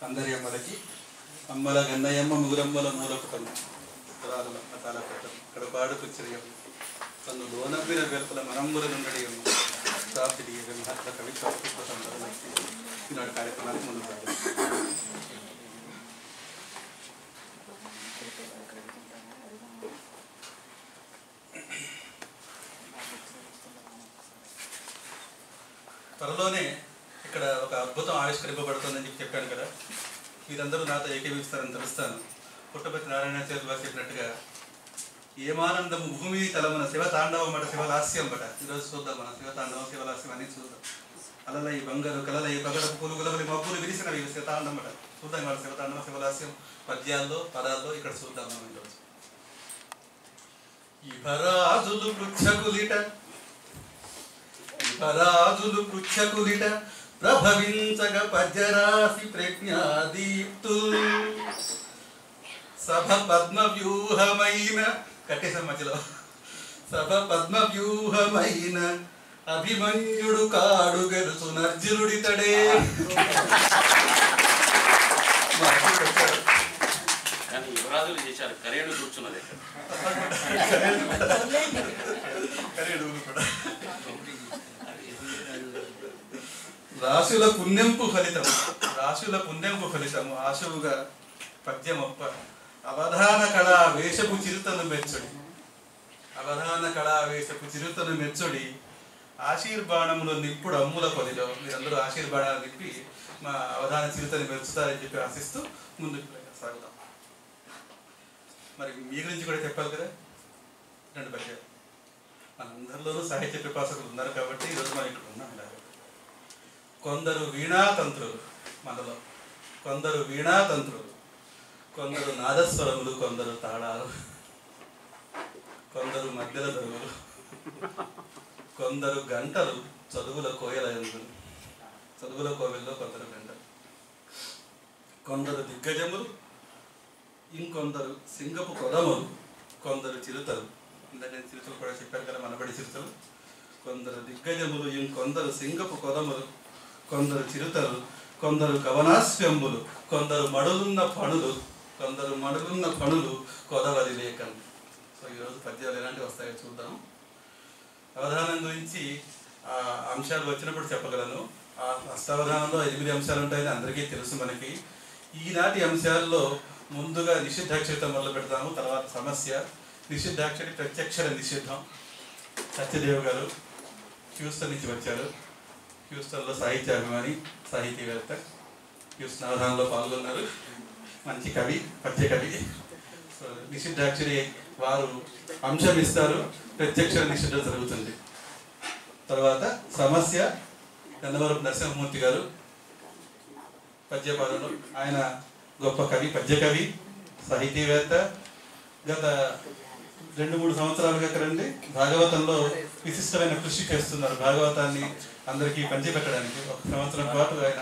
అందరి అమ్మలకి అమ్మల గన్నయమ్మ ముగురమ్మల మూలపుటం ఉత్తరాల అతాల పెట్టం ఇక్కడ పాడు పిచ్చరియం తను లోనవ్విన వెలుపల మనంబుల నుండి ప్రాప్తి మహాత్మ కవి సందర్భం ఈనాడు కార్యక్రమానికి ముందు సాగాలి త్వరలోనే ఇక్కడ ఒక అద్భుతం ఆవిష్కరింపబడుతుందని చెప్పి చెప్పాను కదా మీరందరూ నాతో ఏకీభవిస్తారని తెలుస్తాను పుట్టపతి నారాయణాచార్య వారు చెప్పినట్టుగా ఏమానందం భూమి తలమున శివ తాండవం అట శివలాస్యం అట ఈరోజు చూద్దాం మనం శివ తాండవం శివలాస్యం అన్ని చూద్దాం అలలై బంగారు కలలై పగడపు పులుగులవలి మబ్బులు విరిసినవి శివతాండం అట చూద్దాం వాళ్ళ శివతాండవం శివలాస్యం పద్యాల్లో పదాల్లో ఇక్కడ చూద్దాం మనం ఈరోజు ఇభరాజులు పృచ్ఛకులిట ఇహరాజులు పృచ్ఛకులిట ప్రభవించగ పద్యరాశి ప్రజ్ఞాదీప్తు సభ పద్మ వ్యూహమైన కట్టేసాం మధ్యలో సభ పద్మ వ్యూహమైన అభిమన్యుడు కాడు గెలుసు నర్జునుడితడే మా అర్జునుడు వచ్చాడు. కానీ యువరాజులు చేశారు కరేడు కూర్చున్నది కరేడుగులు కూడా. రాశుల పుణ్యంపు ఫలితం రాశుల పుణ్యంపు ఫలితము ఆశువుగా పద్యమొప్ప అవధాన కళా వేషపు చిరుతను మెచ్చుడి అవధాన కళా వేషపు చిరుతను మెచ్చుడి ఆశీర్బాణములు నిప్పుడు అమ్ముల పొదిలో మీరందరూ ఆశీర్బాణాలు నింపి మా అవధాన చిరుతని మెచ్చుతారని చెప్పి ఆశిస్తూ ముందుకు సాగుతాం మరి మీ గురించి కూడా చెప్పాలి కదా రెండు పద్యాలు మనందరిలోనూ సాహిత్య పిపాసకులు ఉన్నారు కాబట్టి ఈరోజు మనం ఇక్కడ ఉన్నాం ఇలాగ కొందరు వీణాతంత్రులు మనలో కొందరు వీణాతంత్రులు కొందరు నాదస్వరములు కొందరు తాళాలు కొందరు మధ్యల దరువులు కొందరు గంటలు చదువుల కోయల ఎందులు చదువుల కోవిల్లో కొందరు గంటలు కొందరు దిగ్గజములు ఇంకొందరు సింగపు కొదములు కొందరు చిరుతలు ఇందాక నేను చిరుతలు కూడా చెప్పాను కదా మనబడి చిరుతలు కొందరు దిగ్గజములు ఇంకొందరు సింగపు కొదములు కొందరు చిరుతలు కొందరు కవనాస్యంబులు కొందరు మడులున్న పణులు కొందరు మడులున్న పణులు కొదవలి లేఖలు సో ఈరోజు పద్యాలు ఎలాంటివి వస్తాయో చూద్దాం అవధానం గురించి ఆ, అంశాలు వచ్చినప్పుడు చెప్పగలను ఆ అష్టావధానంలో ఎనిమిది అంశాలు ఉంటాయని అందరికీ తెలుసు మనకి ఈనాటి అంశాల్లో ముందుగా నిషిద్ధాక్షరితో మొదలు పెడతాము తర్వాత సమస్య నిషిద్ధాక్షరి ప్రత్యక్షర నిషిద్ధం సత్యదేవ్ గారు హ్యూస్టన్ నుంచి వచ్చారు హ్యూస్టన్లో సాహిత్యాభిమాని సాహితీవేత్త హ్యూస్టన్ అవధానంలో పాల్గొన్నారు మంచి కవి పద్య కవి సో నిషిద్ధాక్షరి వారు అంశం ఇస్తారు ప్రత్యక్షర నిషిద్ధం జరుగుతుంది తర్వాత సమస్య గన్నవరపు నరసింహమూర్తి గారు పద్యపాదంలో ఆయన గొప్ప కవి పద్య కవి సాహితీవేత్త గత రెండు మూడు సంవత్సరాలుగా కదండి భాగవతంలో విశిష్టమైన కృషి చేస్తున్నారు భాగవతాన్ని అందరికీ పంచిపెట్టడానికి ఒక సంవత్సరం పాటు ఆయన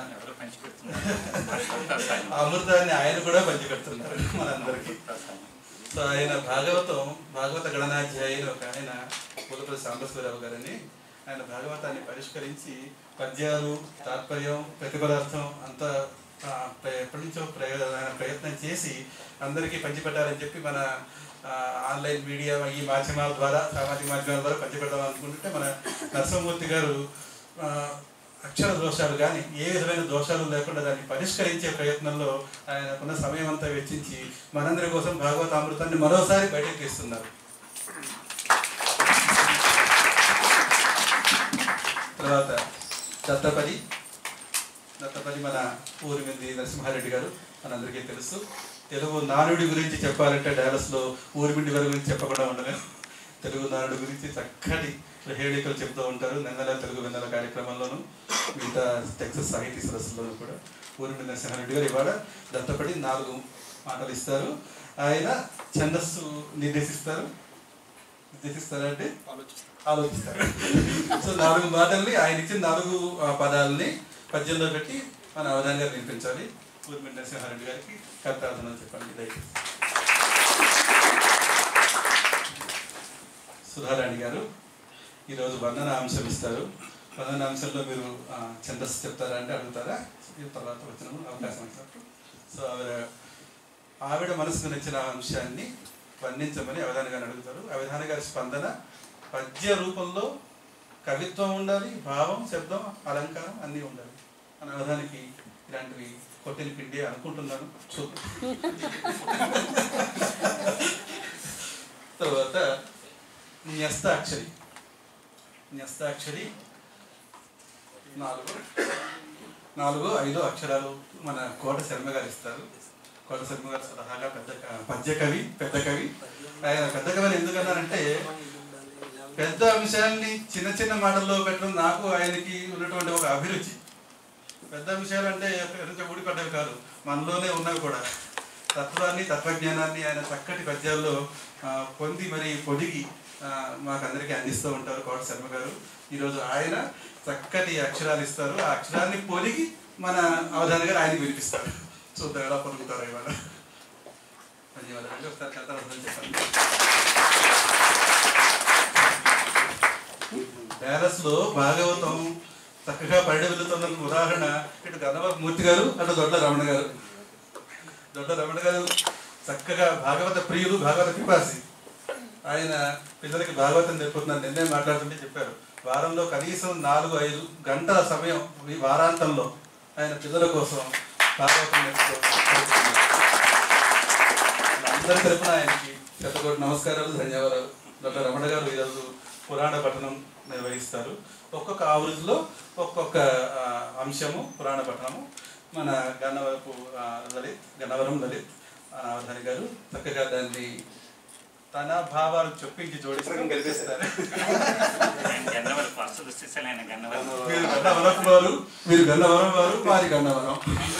ఆ అమృతాన్ని ఆయన కూడా పంచిపెడుతున్నారు మనందరికీ సో ఆయన భాగవతం భాగవత గణనాధ్యాయులు ఒక ఆయన పూలపల్లి సాంబశ్వరరావు గారని ఆయన భాగవతాన్ని పరిష్కరించి పద్యాలు తాత్పర్యం ప్రతిపదార్థం అంతా ఆ, ప్ర- ఎప్పటి నుంచో ప్రయోగ ఆయన ప్రయత్నం చేసి అందరికీ పంచిపెట్టాలని చెప్పి మన ఆ, ఆన్లైన్ మీడియా ఈ మాధ్యమాల ద్వారా సామాజిక మాధ్యమాల ద్వారా పంచిపెడదాం అనుకుంటుంటే మన నరసింహమూర్తి గారు ఆ, అక్షర దోషాలు కానీ ఏ విధమైన దోషాలు లేకుండా దాన్ని పరిష్కరించే ప్రయత్నంలో ఆయనకున్న సమయం అంతా వెచ్చించి మనందరి కోసం భాగవతామృతాన్ని మరోసారి బయటకు తీస్తున్నారు తర్వాత దత్తపది దత్తపది మన ఊరిమింది నరసింహారెడ్డి గారు మనందరికీ తెలుసు తెలుగు నానుడి గురించి చెప్పాలంటే డాలస్లో ఊరిమిండి గారి గురించి చెప్పకుండా ఉండలేము తెలుగు నానుడి గురించి చక్కటి హేళికలు చెప్తూ ఉంటారు నెన్నెల తెలుగు వెన్నెల కార్యక్రమంలోను మిగతా టెక్సస్ సాహితీ సదస్సులోనూ కూడా ఊరిమిండి నరసింహారెడ్డి గారు ఇవాళ దత్తపడి నాలుగు మాటలు ఇస్తారు ఆయన ఛందస్సు నిర్దేశిస్తారు నిర్దేశిస్తారంటే ఆలోచిస్తారు సో నాలుగు మాటల్ని ఆయన ఇచ్చిన నాలుగు ఆ, పదాలని పద్యంలో పెట్టి మన అవధానంగా వినిపించాలి ఊర్మిడి నరసింహారెడ్డి గారికి కర్తార్థనం చెప్పండి దయచేసి సుధారాణి గారు ఈరోజు వర్ణన అంశం ఇస్తారు ప్రధాన అంశంలో మీరు ఆ, ఛందస్సు చెప్తారా అంటే అడుగుతారా ఈ తర్వాత వచ్చిన అవకాశం వచ్చినప్పుడు సో ఆవిడ ఆవిడ మనసుకు నచ్చిన అంశాన్ని వర్ణించమని అవధాని గారిని అడుగుతారు అవధాని గారి స్పందన పద్య రూపంలో కవిత్వం ఉండాలి భావం శబ్దం అలంకారం అన్నీ ఉండాలి మన అవధానికి ఇలాంటివి కొట్టిన పిండి అనుకుంటున్నాను చూద్దాం తర్వాత న్యస్తాక్షరి న్యస్తాక్షరి నాలుగు నాలుగు ఐదు అక్షరాలు మన కోట శర్మ గారు ఇస్తారు కోట శర్మ గారు సలహాగా పెద్ద క- పద్య కవి పెద్ద కవి ఆయన పెద్ద కవి అని ఎందుకన్నారంటే పెద్ద అంశాన్ని చిన్న చిన్న మాటల్లో పెట్టడం నాకు ఆయనకి ఉన్నటువంటి ఒక అభిరుచి పెద్ద విషయాలు అంటే ఎక్కడి నుంచో ఊడిపడ్డవి కాదు మనలోనే ఉన్నవి కూడా తత్వాన్ని తత్వజ్ఞానాన్ని ఆయన చక్కటి పద్యాల్లో ఆ, పొంది మరి పొదిగి ఆ, మాకందరికీ అందిస్తూ ఉంటారు కోట శర్మ గారు ఈరోజు ఆయన చక్కటి అక్షరాలు ఇస్తారు ఆ అక్షరాన్ని పొదిగి మన అవధాని గారు ఆయనకి వినిపిస్తారు చూద్దాం ఎలా పొరుగుతారు ఇవాళ ధన్యవాదాలు ఒకసారి కథ చెప్పండి ప్యాలెస్ లో భాగవతం చక్కగా పడి వెళ్తున్న ఉదాహరణ ఇటు గన్నవరపు మూర్తి గారు అటు దొడ్డ రమణ గారు దొడ్డ రమణ గారు చక్కగా భాగవత ప్రియులు భాగవత పిపాసి ఆయన పిల్లలకి భాగవతం నేర్పుతున్నారు నిన్నే మాట్లాడుతుంటే చెప్పారు వారంలో కనీసం నాలుగు ఐదు గంటల సమయం ఈ వారాంతంలో ఆయన పిల్లల కోసం భాగవతం నేర్చుకుంటున్నారు అందరి తరపున ఆయనకి శతకోటి నమస్కారాలు ధన్యవాదాలు డాక్టర్ రమణ గారు ఈరోజు పురాణ పఠనం నిర్వహిస్తారు ఒక్కొక్క ఆవృత్తిలో ఒక్కొక్క ఆ, అంశము పురాణ పఠనము మన గన్నవరపు ఆ, లలిత్ గన్నవరం లలిత్ ఆ, అవధాని గారు చక్కగా దాన్ని తన భావాలు చొప్పించి జోడించడం గెలిపిస్తారు గన్నవరం ఫస్ట్ దృష్టిసలైన గన్నవరం మీరు గన్నవరం వారు మీరు గన్నవరం వారు వారి గన్నవరం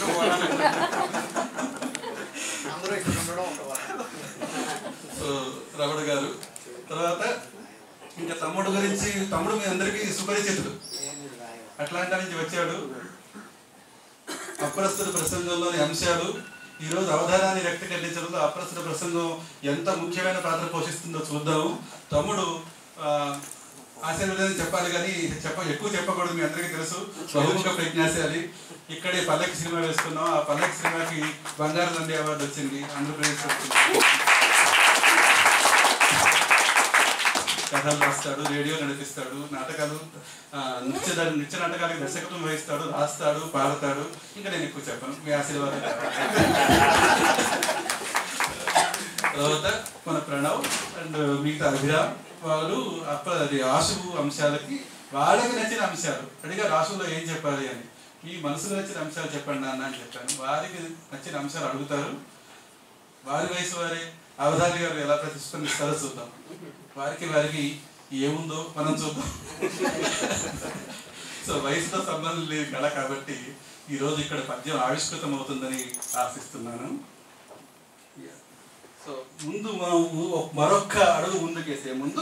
అందరూ ఇక్కడ ఉండడం ఒక వరం. సో రమణ గారు తర్వాత ఇంకా తమ్ముడు గురించి తమ్ముడు మీ అందరికీ సుపరిచితుడు ఏమీ రాయవు. అట్లాంటి నుంచి వచ్చాడు అప్రస్తుత ప్రసంగంలోని అంశాలు ఈ రోజు అవధానాన్ని వ్యక్తి కట్టించడంలో అప్రస్తుత ప్రసంగం ఎంత ముఖ్యమైన పాత్ర పోషిస్తుందో చూద్దాము తమ్ముడు ఆ, ఆశీర్వాదాన్ని చెప్పాలి కానీ చెప్ప ఎక్కువ చెప్పకూడదు మీ అందరికీ తెలుసు బహుముఖ ప్రజ్ఞాశాలి ఇక్కడే పల్లకి సినిమా వేసుకున్నాం ఆ పల్లకి సినిమాకి బంగారు నంది అవార్డు వచ్చింది ఆంధ్రప్రదేశ్ వచ్చింది కథలు రాస్తాడు రేడియో నడిపిస్తాడు నాటకాలు ఆ, నృత్య నృత్య నాటకాలకు దర్శకత్వం వహిస్తాడు రాస్తాడు పాడతాడు ఇంకా నేను ఎక్కువ చెప్పను మీ ఆశీర్వాదం తర్వాత మన ప్రణవ్ అండ్ మిగతా అభిరామ్ వాళ్ళు అప్ప అది ఆశువు అంశాలకి వాళ్ళకి నచ్చిన అంశాలు అడిగారు ఆశువులో ఏం చెప్పాలి అని మీ మనసుకు నచ్చిన అంశాలు చెప్పండి నాన్న అని చెప్పాను వారికి నచ్చిన అంశాలు అడుగుతారు వారి వయసు వారే అవధాని గారు ఎలా ప్రతిస్పందిస్తారో చూద్దాం వారికి వారికి ఏముందో మనం చూద్దాం సో వయసుతో సంబంధం లేదు కళ కాబట్టి ఈ రోజు ఇక్కడ పద్యం ఆవిష్కృతం అవుతుందని ఆశిస్తున్నాను సో ముందు మనం ము- మరొక్క అడుగు ముందుకేసే ముందు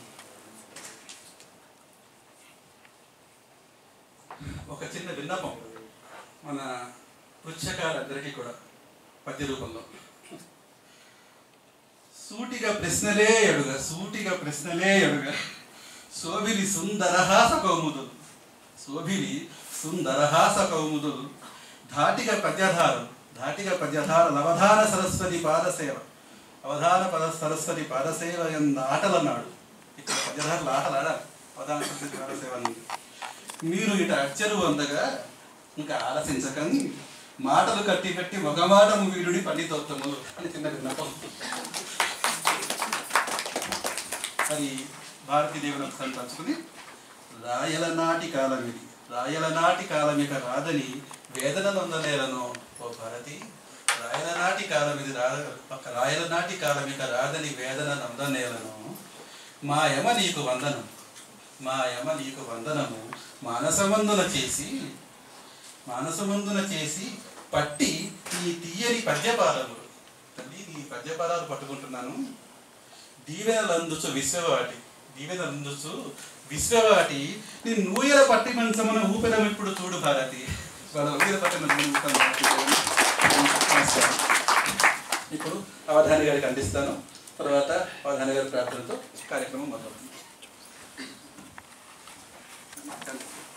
ఒక చిన్న విన్నపం మన పృచ్ఛకాలందరికీ కూడా పద్య రూపంలో సూటిగా ప్రశ్నలే అడుగ సూటిగా ప్రశ్నలే అడుగ శోభిని సుందరహాస కౌముదులు శోభిని సుందరహాస కౌముదులు ధాటిగా పద్యధారం ధాటిగా పద్యధార అవధాన సరస్వతి పాదసేవ అవధాన పద సరస్వతి పాదసేవ ఎన్న ఆటలన్నాడు ఇక్కడ పద్యధారులు ఆటలు ఆడాలి అవధాన సరస్వతి పాదసేవ అని ఉంది. మీరు ఇట అచ్చరు అందగా ఇంకా ఆలసించకని మాటలు కట్టి కట్టి ఒక మాటము వీరుడి పండితోత్తములు అని చిన్న విన్నపం అది భారతీదేవుని ఒకసారి తలుచుకుని రాయల నాటి కాలం ఇది రాయల నాటి కాలం ఇక రాదని వేదన నొందలేలను ఓ భారతి రాయల నాటి కాలం ఇది రా ఒక రాయల నాటి కాలం ఇక రాదని వేదన నొందనేలను మా యమ నీకు వందనం మా యమ నీకు వందనము మానసమందున చేసి మానసమందున చేసి పట్టి నీ తీయని పద్యపాలములు తల్లి నీ పద్యపాలాలు పట్టుకుంటున్నాను దీవెనలందుచు విశ్వవాటి దీవెనలందుచు విశ్వవాటి నీ నూయల పట్టి మంచమున ఊపిరం ఇప్పుడు చూడు భారతి వాళ్ళ నూయల పట్టి మంచమున ఊపిరం భారతి. నమస్కారం. ఇప్పుడు అవధాని గారికి అందిస్తాను తర్వాత అవధాని గారి ప్రార్థనతో కార్యక్రమం మొదలవుతుంది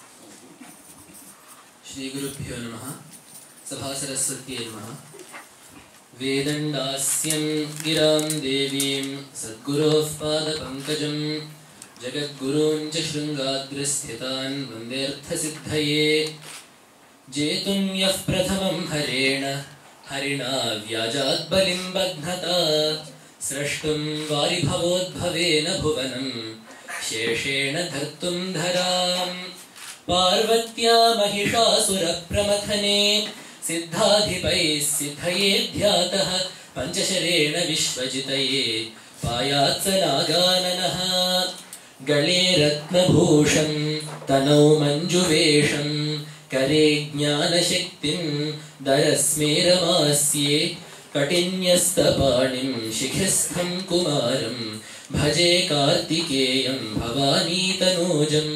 श्रीगुरुभ्यो नमः सभासरस्वत्यै नमः वेदण्डास्यं गिरां देवीं सद्गुरोः पादपङ्कजं जगद्गुरून् च शृङ्गाग्रस्थितान् वन्देऽर्थसिद्धये जेतुं यः प्रथमं हरेण हरिणा व्याजात् बलिं बध्नता स्रष्टुं वारिभवोद्भवेन भुवनं शेषेण धर्तुं धराम् पार्वत्या महिषासुरप्रमथने सिद्धाधिपैः सिद्धये ध्यातः पञ्चशरेण विश्वजितये पायात् स नागाननः गळे रत्नभूषं तनौ मञ्जुवेषं करे ज्ञानशक्तिं दरस्मेरमास्ये कटिन्यस्तपाणिं शिखस्थं कुमारं भजे कार्तिकेयं भवानीतनूजम्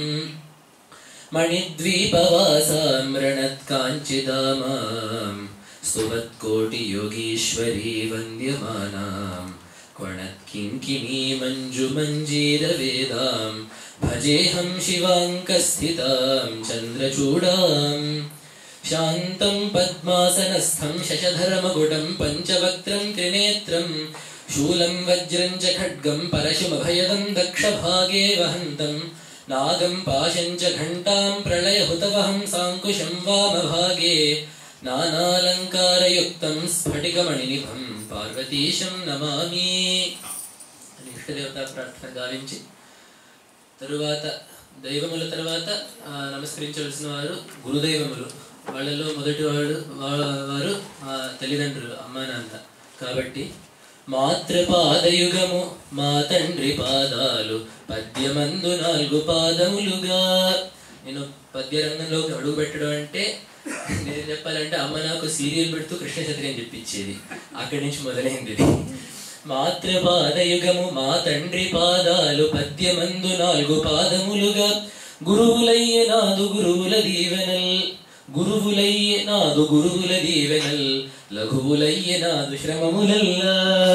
मणिद्वीपवासां रणत्काञ्चिदामां स्तुवत्कोटियोगीश्वरी वन्द्यमानां क्वणत्किङ्किणी मञ्जुमञ्जीरवेदां भजेऽहं शिवाङ्कस्थितां चन्द्रचूडाम् शान्तं पद्मासनस्थं शशधरमकुटं पञ्चवक्त्रं त्रिनेत्रं शूलं वज्रं च खड्गं परशुमभयदं दक्षभागे वहन्तं नागं पाशं च घण्टां प्रलयहुतवहं साङ्कुशं वामभागे నానాలంకారయుక్తం స్ఫటికమణినిభం పార్వతీశం నమామి అని ఇష్టదేవత ప్రార్థన గావించి తరువాత దైవముల తర్వాత ఆ, నమస్కరించవలసిన వారు గురుదైవములు వాళ్ళలో మొదటి వాడు వా- వారు మా తల్లిదండ్రులు అమ్మా నాన్న కాబట్టి మాతృపాదయుగము మా తండ్రి పాదాలు పద్యమందు నాలుగు పాదములుగా నేను పద్య రంగంలోకి అడుగు పెట్టడం అంటే నేను చెప్పాలంటే అమ్మ నాకు సీరియల్ పెడుతూ కృష్ణ అని చెప్పించేది అక్కడి నుంచి మొదలైంది ఇది మాతృపాదయుగము మా తండ్రి పాదాలు పద్యమందు నాలుగు పాదములుగా గురువులయ్య నాదు గురువుల దీవెనల్ గురువులయ్య నాదు గురువుల దీవెనల్ లఘువులయ్య నాదు శ్రమములల్లా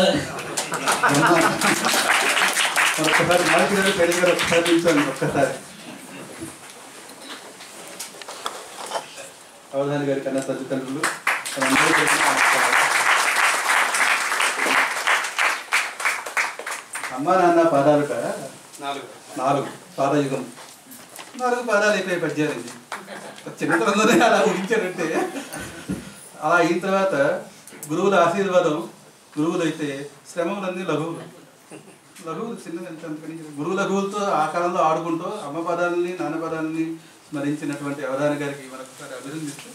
ఒక్కసారి మారుతి గారు పెళ్లి గారు ఒక్కసారి నిల్చోండి ఒక్కసారి అవధాని గారి కన్నా తల్లిదండ్రులు మనందరికీ కూడా నమస్కారం. అమ్మా నాన్న పాదాలుట నాలుగు నాలుగు పాదయుగం నాలుగు పాదాలు అయిపోయి పద్యాలండి చిన్నతనంలోనే అలా ఊహించారంటే అలా అయిన తర్వాత గురువుల ఆశీర్వాదం గురువులైతే శ్రమములన్నీ లఘువులు లఘువులు చిన్నది ఎంత అంతకని గురువు లఘువులతో ఆ కాలంలో ఆడుకుంటూ అమ్మ పదాలని నాన్న పదాలని స్మరించినటువంటి అవధాన గారికి మరొకసారి అభినందిస్తూ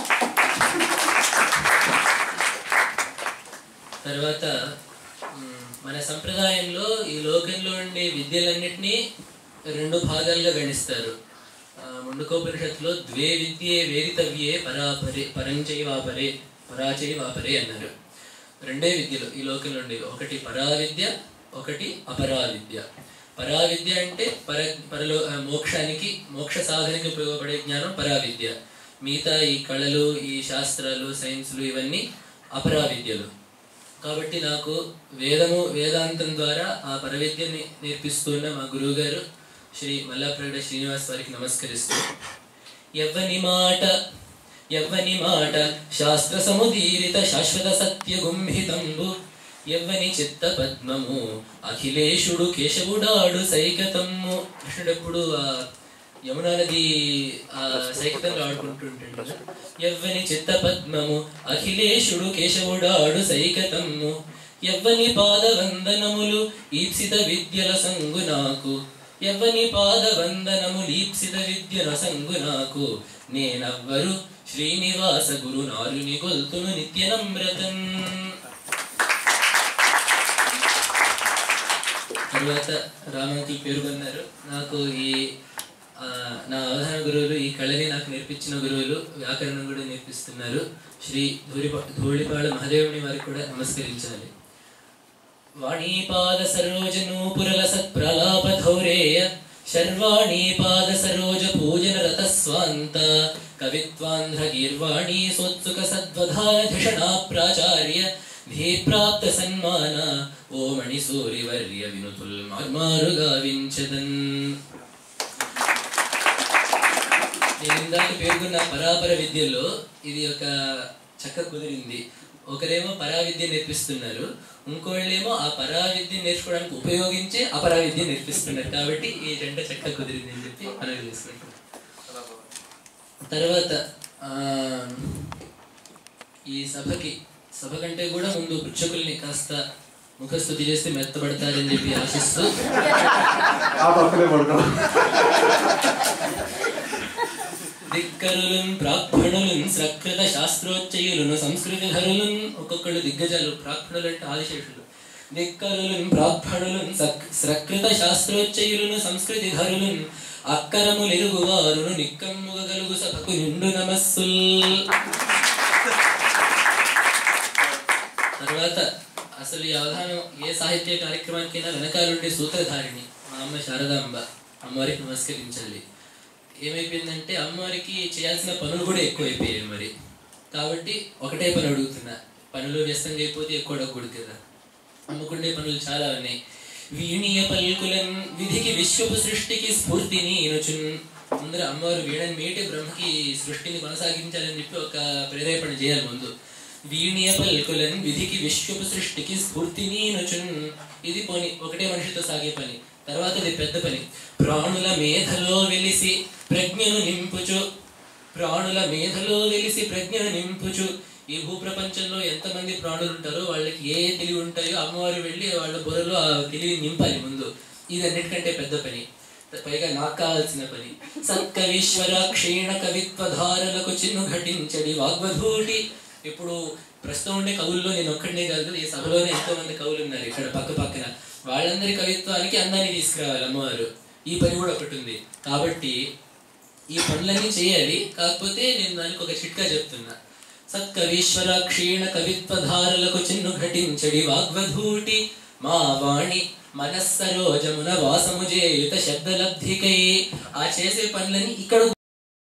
తర్వాత మ్, మన సంప్రదాయంలో ఈ లోకంలో ఉండే విద్యలన్నిటినీ రెండు భాగాలుగా గణిస్తారు ఆ, ముండుకోపనిషత్తులో ద్వే విద్యే వేదితవ్యే పరాపరే పరంచైవాపరే పరాచైవాపరే అన్నారు రెండే విద్యలు ఈ లోకంలో ఉండేవి ఒకటి పరా విద్య ఒకటి అపరా విద్య పరా విద్య అంటే పర పరలో ఆ, మోక్షానికి మోక్ష సాధనకి ఉపయోగపడే జ్ఞానం పరా విద్య మిగతా ఈ కళలు ఈ శాస్త్రాలు సైన్స్లు ఇవన్నీ అపరా విద్యలు కాబట్టి నాకు వేదము వేదాంతం ద్వారా ఆ పరవిద్యని నేర్పిస్తున్న మా గురువు గారు శ్రీ మల్లాప్రగడ శ్రీనివాస్ వారికి నమస్కరిస్తూ ఎవ్వని మాట ఎవ్వని మాట శాస్త్ర సముదీరిత శాశ్వత సత్య గుంభితంబు ఎవ్వని చిత్త పద్మము అఖిలేశుడు కేశవుడాడు సైకతమ్ము కృష్ణుడు ఎప్పుడు ఆ యమునా నది ఆ సైకతంలో ఆడుకుంటుంటాడు కదా ఎవ్వని చిత్త పద్మము అఖిలేశుడు కేశవుడాడు సైకతమ్ము ఎవ్వని పాద వందనములు ఈప్సిత విద్యల సంగు నాకు ఎవ్వని పాద వందనములు ఈప్సిత విద్యల సంగు నాకు నేనవ్వరు శ్రీనివాస గురు నారుని గొల్తును నిత్య నమ్రతన్ తర్వాత రామంకులు పేర్కొన్నారు నాకు ఈ ఆ, నా అవధాన గురువులు ఈ కళని నాకు నేర్పించిన గురువులు వ్యాకరణం కూడా నేర్పిస్తున్నారు శ్రీ ధూళిపా ధూళిపాళ మహదేవుని వారికి కూడా నమస్కరించాలి వాణీపాద సరోజ నూపురల సత్ప్రలాప ధౌరేయ శర్వాణీపాద సరోజ పూజన రత స్వాంత కవిత్వాంధ్ర గీర్వాణీ సోత్సుక సద్వధాయ ధిషణా ప్రాచార్య ధీప్రాప్త సన్మాన ఓ మణిసూరివర్య వినుతుల్ మార్మారుగా వించదన్ నేను ఇందాక ఇందాక పేర్కొన్న పరాపర విద్యలో ఇది ఒక చక్క కుదిరింది ఒకరేమో పరా విద్య నేర్పిస్తున్నారు ఇంకోళ్ళేమో ఆ పరా విద్య నేర్చుకోవడానికి ఉపయోగించే అపరా విద్య నేర్పిస్తున్నారు కాబట్టి ఈ జంట చక్క కుదిరింది అని చెప్పి మనం చేసుకుంటాం చాలా బాగుంది తర్వాత ఆ, ఈ సభకి సభ కంటే కూడా ముందు పృచ్ఛకుల్ని కాస్త ముఖస్థుతి చేస్తే మెత్తబడతారని చెప్పి ఆశిస్తూ ఆ పక్కనే పడుకో దిక్కరులున్ ప్రాక్భణులున్ సకృత శాస్త్రోచ్చయులను సంస్కృతి ధరులున్ ఒక్కొక్కళ్ళు దిగ్గజాలు ప్రాక్భణులు అంటే ఆదిశేషులు దిక్కరులున్ ప్రాక్భణులున్ సక్- సకృత శాస్త్రోచ్చయులను సంస్కృతి ధరులున్ అక్కరములెరుగువారును నిక్కమ్ముగలుగు సభకు నిండు నమస్సుల్ తర్వాత అసలు ఈ అవధానం ఏ సాహిత్య కార్యక్రమానికైనా వెనకాలండే సూత్రధారిణి మా అమ్మ శారదాంబ అమ్మవారికి నమస్కరించాలి ఏమైపోయిందంటే అమ్మవారికి చేయాల్సిన పనులు కూడా ఎక్కువైపోయాయి మరి కాబట్టి ఒకటే పని అడుగుతున్నా పనులు వ్యస్తంగా అయిపోతే ఎక్కువ అడగకూడదు కదా అమ్ముకుండే పనులు చాలా ఉన్నాయి వీణీయ పల్కులన్ విధికి విశ్వపు సృష్టికి స్ఫూర్తిని ఇనుచున్ ముందర అమ్మవారు వీణని మీటి బ్రహ్మకి సృష్టిని కొనసాగించాలని చెప్పి ఒక ప్రేరేపణ చేయాలి ముందు వీణీయ పల్కులన్ విధికి విశ్వపు సృష్టికి స్ఫూర్తిని ఇనుచున్ ఇది పోని ఒకటే మనిషితో సాగే పని తర్వాత ఇది పెద్ద పని ప్రాణుల మేధలో వెలిసి ప్రజ్ఞను నింపుచు ప్రాణుల మేధలో వెలిసి ప్రజ్ఞను నింపుచు ఈ భూప్రపంచంలో ఎంతమంది ప్రాణులు ఉంటారో వాళ్ళకి ఏ తెలివి ఉంటాయో అమ్మవారు వెళ్ళి వాళ్ళ బుర్రలో ఆ తెలివి నింపాలి ముందు ఇది అన్నిటికంటే పెద్ద పని పైగా నాకు కావాల్సిన పని సత్కవీశ్వర క్షీణ కవిత్వధారలకు చిన్ను ఘటించడి వాగ్వధూటి ఇప్పుడు ప్రస్తుతం ఉండే కవుల్లో నేను ఒక్కడినే కాదు ఈ సభలోనే ఎంతో మంది కవులు ఉన్నారు ఇక్కడ పక్క పక్కన వాళ్ళందరి కవిత్వానికి అందాన్ని తీసుకురావాలి అమ్మవారు ఈ పని కూడా ఒకటి ఉంది కాబట్టి ఈ పనులన్నీ చేయాలి కాకపోతే నేను దానికి ఒక చిట్కా చెప్తున్నా సత్కవీశ్వర క్షీణ కవిత్వధారలకు చిన్ను ఘటించడి వాగ్వధూటి మా వాణి మనస్సరోజమున వాసము చేయుత శబ్దలబ్ధికై ఆ చేసే పనులని ఇక్కడ